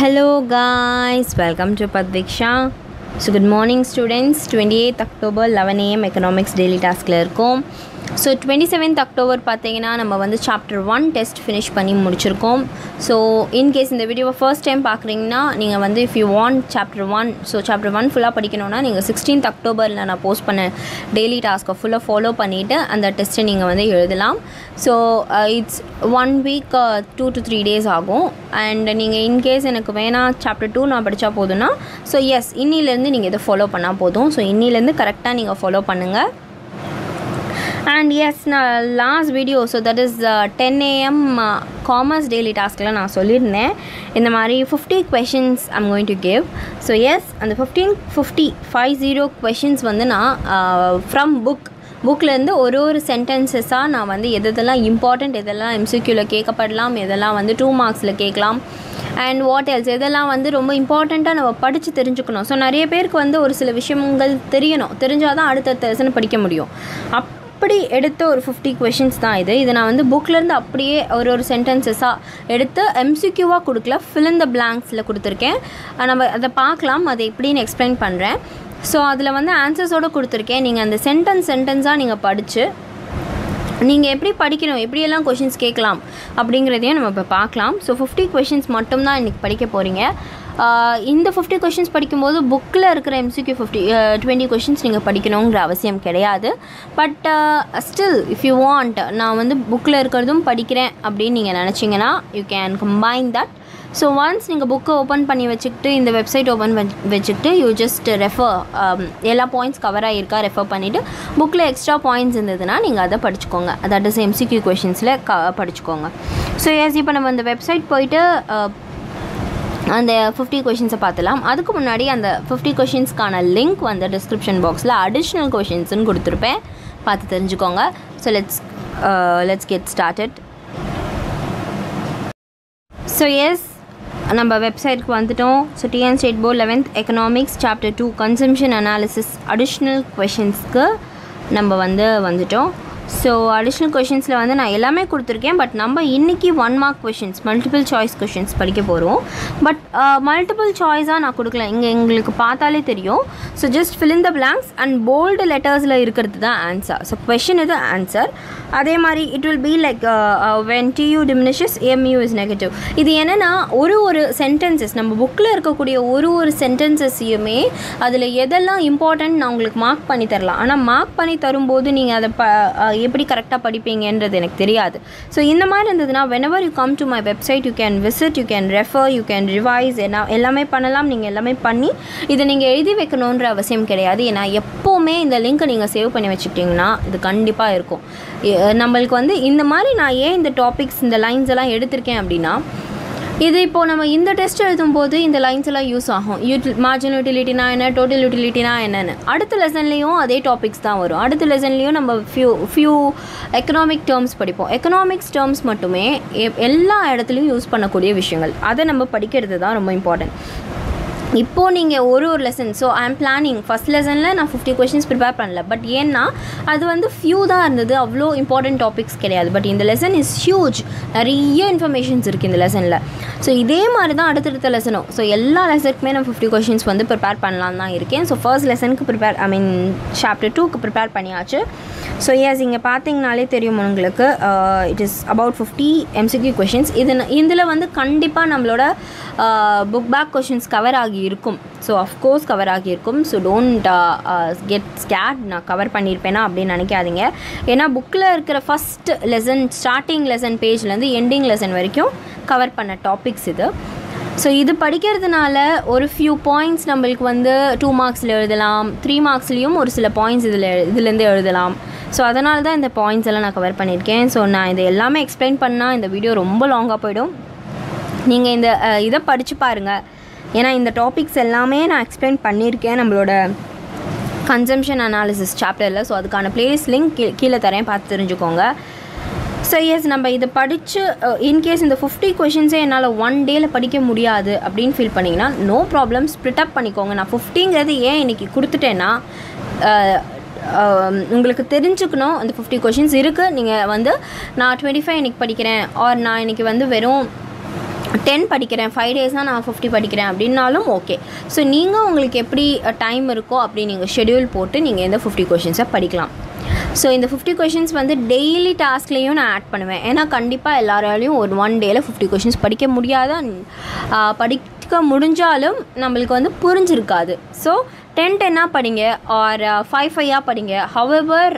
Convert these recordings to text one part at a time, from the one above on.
Hello guys, welcome to Padviksha. So good morning students twenty eighth October eleven AM economics daily டாஸ்கில் இருக்கோம் so twenty seventh October பார்த்தீங்கன்னா நம்ம வந்து chapter one test finish பண்ணி முடிச்சிருக்கோம் so in case இந்த வீடியோவை ஃபர்ஸ்ட் டைம் பார்க்குறீங்கன்னா நீங்கள் வந்து if you want chapter one so chapter one ஃபுல்லாக படிக்கணும்னா நீங்கள் சிக்ஸ்டீன்த் அக்டோபரில் நான் போஸ்ட் பண்ண டெய்லி டாஸ்க்கை ஃபுல்லாக ஃபாலோ பண்ணிவிட்டு அந்த டெஸ்ட்டை நீங்கள் வந்து எழுதலாம் so it's one week two to three days ஆகும் அண்ட் நீங்கள் இன்கேஸ் எனக்கு வேணாம் சாப்டர் டூ நான் படித்தா போதும்னா ஸோ எஸ் இன்னிலேருந்து நீங்கள் இதை ஃபாலோ பண்ணால் போதும் ஸோ இன்னிலேருந்து கரெக்டாக நீங்கள் ஃபாலோ பண்ணுங்கள் அண்ட் எஸ் நான் last video so that is ten AM commerce daily டாஸ்கில் நான் சொல்லியிருந்தேன் இந்த மாதிரி fifty questions I'm going to give so yes அந்த fifteen fifty five zero questions வந்து நான் ஃப்ரம் புக் புக்லேருந்து ஒரு ஒரு சென்டென்சஸாக நான் வந்து எது எதெல்லாம் இம்பார்ட்டண்ட் எதெல்லாம் எம்சிக்யூவில் கேட்கப்படலாம் எதெல்லாம் வந்து டூ மார்க்ஸில் கேட்கலாம் அண்ட் வாட் எல்ஸ் இதெல்லாம் வந்து ரொம்ப இம்பார்ட்டண்ட்டாக நம்ம படித்து தெரிஞ்சுக்கணும் ஸோ நிறைய பேருக்கு வந்து ஒரு சில விஷயங்கள் தெரியணும் தெரிஞ்சால் தான் அடுத்தடுத்த லெசன் படிக்க முடியும் அப்படி எடுத்த ஒரு ஃபிஃப்டி கொஷின்ஸ் தான் இது இதை நான் வந்து புக்லேருந்து அப்படியே ஒரு ஒரு சென்டென்சஸாக எடுத்து எம்சிக்யூவாக கொடுக்கல ஃபில் இந்த பிளாங்க்ஸில் கொடுத்துருக்கேன் நம்ம அதை பார்க்கலாம் அதை எப்படின்னு எக்ஸ்பிளைன் பண்ணுறேன் ஸோ அதில் வந்து ஆன்சர்ஸோடு கொடுத்துருக்கேன் நீங்கள் அந்த சென்டென்ஸ் சென்டென்ஸாக நீங்கள் படித்து நீங்கள் எப்படி படிக்கணும் எப்படியெல்லாம் கொஷின்ஸ் கேட்கலாம் அப்படிங்கிறதையும் நம்ம இப்போ பார்க்கலாம் ஸோ ஃபிஃப்டி கொஷின்ஸ் மட்டும்தான் இன்றைக்கி படிக்க போகிறீங்க இந்த ஃபிஃப்டி கொஷின்ஸ் படிக்கும்போது புக்கில் இருக்கிற எம்சிக்யூ ஃபிஃப்டி டுவெண்ட்டி கொஷின்ஸ் நீங்கள் படிக்கணுங்கிற அவசியம் கிடையாது but still if you want நான் வந்து புக்கில் இருக்கிறதும் படிக்கிறேன் அப்படின்னு நீங்கள் நினச்சிங்கன்னா you can combine that so once நீங்கள் புக்கை ஓப்பன் பண்ணி வச்சுக்கிட்டு இந்த வெப்சைட் ஓப்பன் வச்சுக்கிட்டு யூ ஜஸ்ட் ரெஃபர் எல்லா பாயிண்ட்ஸ் கவர் ஆகிருக்கா ரெஃபர் பண்ணிவிட்டு புக்கில் எக்ஸ்ட்ரா பாயிண்ட்ஸ் இருந்ததுன்னா நீங்கள் அதை படிச்சுக்கோங்க தட் இஸ் எம்சிக்யூ கொஷின்ஸில் க படிச்சுக்கோங்க ஸோ எஸ் இப்போ நம்ம அந்த வெப்சைட் போயிட்டு அந்த ஃபிஃப்டி கொஷின்ஸை பார்த்துலாம் அதுக்கு முன்னாடி அந்த ஃபிஃப்டி கொஷின்ஸ்க்கான லிங்க் வந்து டிஸ்கிரிப்ஷன் பாக்ஸில் அடிஷ்னல் கொஷின்ஸ்னு கொடுத்துருப்பேன் பார்த்து தெரிஞ்சுக்கோங்க so let's let's get started so yes நம்ம வெப்சைட்க்கு வந்துட்டோம் so TN state board eleventh economics chapter two consumption analysis additional கொஷின்ஸ்க்கு நம்ம வந்து வந்துட்டோம் ஸோ அடிஷ்னல் கொஷின்ஸில் வந்து நான் எல்லாமே கொடுத்துருக்கேன் பட் நம்ம இன்றைக்கி one mark questions multiple choice questions படிக்க போகிறோம் பட் மல்டிபிள் சாய்ஸாக நான் கொடுக்கல இங்கே எங்களுக்கு பார்த்தாலே தெரியும் so just fill in the blanks and bold லெட்டர்ஸில் இருக்கிறது தான் ஆன்சர் ஸோ கொஷின் இது ஆன்சர் அதே மாதிரி it will be like when TU diminishes MU is negative இது என்னென்னா ஒரு ஒரு சென்டென்சஸ் நம்ம புக்கில் இருக்கக்கூடிய ஒரு ஒரு சென்டென்சஸையுமே அதில் எதெல்லாம் இம்பார்ட்டன்ட் நான் உங்களுக்கு மார்க் பண்ணி தரலாம் ஆனால் மார்க் பண்ணி தரும்போது நீங்கள் அதை ப எப்படி கரெக்டாக படிப்பீங்கன்றது எனக்கு தெரியாது ஸோ இந்த மாதிரி இருந்ததுன்னா whenever you come to my website you can visit you can refer you can revise என்ன எல்லாமே பண்ணலாம் நீங்கள் எல்லாமே பண்ணி இதை நீங்கள் எழுதி வைக்கணுன்ற அவசியம் கிடையாது ஏன்னா எப்போவுமே இந்த லிங்க்கை நீங்கள் சேவ் பண்ணி வச்சுக்கிட்டிங்கன்னா இது கண்டிப்பாக இருக்கும் நம்மளுக்கு வந்து இந்த மாதிரி நான் ஏன் இந்த டாபிக்ஸ் இந்த லைன்ஸ் எல்லாம் எடுத்திருக்கேன் அப்படின்னா இது இப்போது நம்ம இந்த டெஸ்ட் எழுதும்போது இந்த லைன்ஸ் எல்லாம் யூஸ் ஆகும் யூட்டில் மார்ஜினல் யூட்டிலிட்டினா என்ன டோட்டல் யூட்டிலிட்டினா என்னென்னு அடுத்த லெசன்லேயும் அதே டாபிக்ஸ் தான் வரும் அடுத்த லெசன்லேயும் நம்ம ஃபியூ ஃபியூ எக்கனாமிக் டேர்ம்ஸ் படிப்போம் எக்கனாமிக்ஸ் டேர்ம்ஸ் மட்டுமே எல்லா இடத்துலையும் யூஸ் பண்ணக்கூடிய விஷயங்கள் அதை நம்ம படிக்கிறது தான் ரொம்ப இம்பார்ட்டன்ட் இப்போது நீங்கள் ஒரு ஒரு lesson so I am planning first லெசனில் நான் ஃபிஃப்டி கொஷின்ஸ் ப்ரிப்பேர் பண்ணல பட் ஏன்னா அது வந்து ஃபியூ தான் இருந்தது அவ்வளோ இம்பார்ட்டன்ட் டாபிக்ஸ் கிடையாது பட் இந்த லெசன் இஸ் ஹியூஜ் நிறைய இன்ஃபர்மேஷன்ஸ் இருக்குது இந்த லெசனில் ஸோ இதே மாதிரி தான் அடுத்தடுத்த லெசனும் ஸோ எல்லா லெசனுக்குமே நான் ஃபிஃப்டி கொஷின்ஸ் வந்து ப்ரிப்பேர் பண்ணலாம் தான் இருக்கேன் ஸோ ஃபர்ஸ்ட் லெசனுக்கு ப்ரிப்பேர் ஐ மீன் சாப்டர் டூக்கு ப்ரிப்பேர் பண்ணியாச்சு ஸோ எஸ் இங்கே பார்த்தீங்கனாலே தெரியும் உங்களுக்கு it is about fifty MCQ questions இது இதில் வந்து கண்டிப்பாக நம்மளோட புக் பேக் கொஷின்ஸ் கவர் ஆகி இருக்கும் ஸோ அஃப்கோர்ஸ் கவர் ஆகியிருக்கும் ஸோ டோன்ட் கெட் ஸ்கேட் நான் கவர் பண்ணியிருப்பேனா அப்படின்னு நினைக்காதீங்க ஏன்னா புக்கில் இருக்கிற ஃபஸ்ட் லெசன் ஸ்டார்டிங் லெசன் பேஜ்லேருந்து எண்டிங் லெசன் வரைக்கும் கவர் பண்ண டாபிக்ஸ் இது ஸோ இது படிக்கிறதுனால ஒரு ஃபியூ பாயிண்ட்ஸ் நம்மளுக்கு வந்து டூ மார்க்ஸில் எழுதலாம் த்ரீ மார்க்ஸ்லேயும் ஒரு சில பாயிண்ட்ஸ் இதில் இதுலேருந்து எழுதலாம் ஸோ அதனால தான் இந்த பாயிண்ட்ஸ் எல்லாம் நான் கவர் பண்ணியிருக்கேன் ஸோ நான் இதை எல்லாமே எக்ஸ்பிளைன் பண்ணால் இந்த வீடியோ ரொம்ப லாங்காக போயிடும் நீங்கள் இந்த இதை படித்து பாருங்கள் ஏன்னா இந்த டாபிக்ஸ் எல்லாமே நான் எக்ஸ்பிளைன் பண்ணியிருக்கேன் நம்மளோட கன்சம்ஷன் அனாலிசிஸ் சாப்டரில் ஸோ அதுக்கான பிளேலிஸ்ட் லிங்க் கீழே தரேன் பார்த்து தெரிஞ்சுக்கோங்க ஸோ எஸ் நம்ம இதை படித்து இன்கேஸ் இந்த ஃபிஃப்டி கொஷின்ஸே என்னால் ஒன் டேயில் படிக்க முடியாது அப்படின்னு ஃபீல் பண்ணிங்கன்னா நோ ப்ராப்ளம் ஸ்ப்ளிட் அப் பண்ணிக்கோங்க நான் ஃபிஃப்டிங்கிறது ஏன் இன்றைக்கி கொடுத்துட்டேன்னா உங்களுக்கு தெரிஞ்சுக்கணும் அந்த ஃபிஃப்டி கொஷின்ஸ் இருக்குது நீங்கள் வந்து நான் டுவெண்ட்டி ஃபைவ் இன்றைக்கி படிக்கிறேன் ஆர் நான் இன்றைக்கி வந்து வெறும் டென் படிக்கிறேன் ஃபைவ் டேஸ்னால் நான் ஃபிஃப்டி படிக்கிறேன் அப்படின்னாலும் ஓகே ஸோ நீங்கள் உங்களுக்கு எப்படி டைம் இருக்கோ அப்படி நீங்கள் ஷெடியூல் போட்டு நீங்கள் இந்த ஃபிஃப்டி கொஷின்ஸை படிக்கலாம் ஸோ இந்த ஃபிஃப்டி கொஷின்ஸ் வந்து டெய்லி டாஸ்க்லேயும் நான் ஆட் பண்ணுவேன் ஏன்னா கண்டிப்பாக எல்லாராலையும் ஒரு ஒன் டேயில் ஃபிஃப்டி கொஷின்ஸ் படிக்க முடியாத ஆஹ், படிக்க முடிஞ்சாலும் நம்மளுக்கு வந்து புரிஞ்சிருக்காது ஸோ டென் டென்னாக படிங்க ஆர் ஃபைவ் ஃபைவாக படிங்க however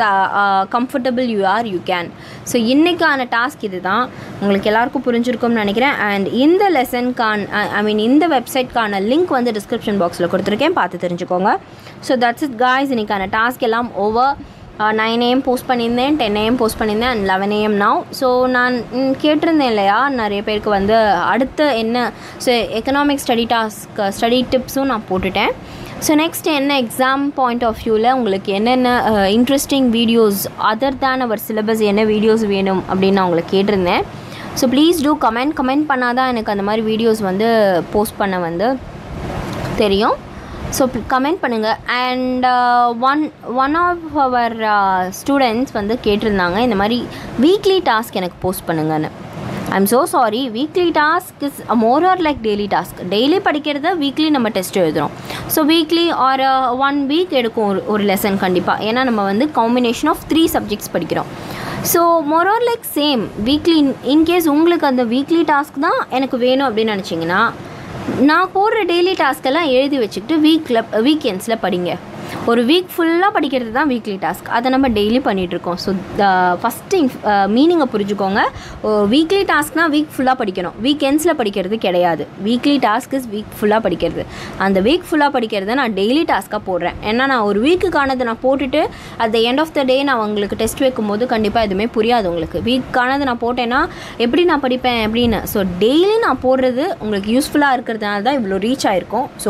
comfortable you are you can so இன்றைக்கான டாஸ்க் இது தான் உங்களுக்கு எல்லாருக்கும் புரிஞ்சிருக்கும்னு நினைக்கிறேன் அண்ட் இந்த லெசன்கான் ஐ மீன் இந்த வெப்சைட்கான லிங்க் வந்து டிஸ்கிரிப்ஷன் பாக்ஸில் கொடுத்துருக்கேன் பார்த்து தெரிஞ்சுக்கோங்க ஸோ தட்ஸ் இட் காய்ஸ் இன்றைக்கான டாஸ்க் எல்லாம் ஓவர் நைன் ஏஎம் போஸ்ட் பண்ணியிருந்தேன் டென் ஏஎம் போஸ்ட் பண்ணியிருந்தேன் and eleven AM now so நான் ம், கேட்டிருந்தேன் இல்லையா நிறைய பேருக்கு வந்து அடுத்த என்ன so economic study task study டிப்ஸும் நான் போட்டுட்டேன் ஸோ நெக்ஸ்ட் என்ன எக்ஸாம் பாயிண்ட் ஆஃப் வியூவில் உங்களுக்கு என்னென்ன interesting videos other than our syllabus என்ன வீடியோஸ் வேணும் அப்படின்னு நான் உங்களை கேட்டிருந்தேன் so please do comment comment பண்ணால் தான் எனக்கு அந்த மாதிரி வீடியோஸ் வந்து போஸ்ட் பண்ண வந்து தெரியும் ஸோ கமெண்ட் பண்ணுங்கள் and one one of our students வந்து கேட்டிருந்தாங்க இந்த மாதிரி வீக்லி டாஸ்க் எனக்கு போஸ்ட் பண்ணுங்கன்னு I am so sorry weekly task is more or like daily task daily படிக்கிறத வீக்லி நம்ம டெஸ்ட் எழுதுகிறோம் so weekly or one week எடுக்கும் ஒரு ஒரு லெசன் கண்டிப்பாக ஏன்னா நம்ம வந்து காம்பினேஷன் ஆஃப் த்ரீ சப்ஜெக்ட்ஸ் படிக்கிறோம் so more or like same weekly in case உங்களுக்கு அந்த வீக்லி டாஸ்க் தான் எனக்கு வேணும் அப்படின்னு நினச்சிங்கன்னா நான் போடுற டெய்லி டாஸ்க்கெல்லாம் எழுதி வச்சுக்கிட்டு வீக்கில் வீக்கெண்ட்ஸில் படிங்க ஒரு வீக் ஃபுல்லாக படிக்கிறது தான் வீக்லி டாஸ்க் அதை நம்ம டெய்லி பண்ணிகிட்ருக்கோம் ஸோ ஃபஸ்ட்டு மீனிங்கை புரிஞ்சுக்கோங்க வீக்லி டாஸ்க்னால் வீக் ஃபுல்லாக படிக்கணும் வீக்கெண்ட்ஸில் படிக்கிறது கிடையாது வீக்லி டாஸ்க் இஸ் வீக் ஃபுல்லாக படிக்கிறது அந்த வீக் ஃபுல்லாக படிக்கிறத நான் டெய்லி டாஸ்க்காக போடுறேன் ஏன்னா நான் ஒரு வீக்குக்கானதை நான் போட்டுட்டு at the end of the day நான் உங்களுக்கு டெஸ்ட் வைக்கும்போது கண்டிப்பாக எதுவுமே புரியாது உங்களுக்கு வீக்கானது நான் போட்டேன்னா எப்படி நான் படிப்பேன் அப்படின்னு ஸோ டெய்லி நான் போடுறது உங்களுக்கு யூஸ்ஃபுல்லாக இருக்கிறதுனால தான் இவ்வளோ ரீச் ஆயிருக்கும் ஸோ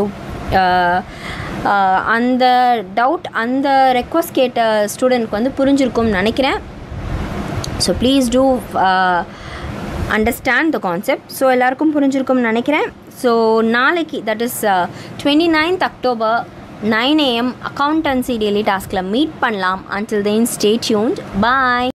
அந்த டவுட் அந்த ரெக்வஸ்ட் கேட்ட ஸ்டூடெண்ட்க்கு வந்து புரிஞ்சிருக்கும்னு நினைக்கிறேன் so please do understand the concept so எல்லாருக்கும் புரிஞ்சிருக்கும்னு நினைக்கிறேன் ஸோ நாளைக்கு that is twenty ninth October nine AM accountancy daily டாஸ்கில் மீட் பண்ணலாம் அன்டில் தென் ஸ்டே டியூன்ட் பாய்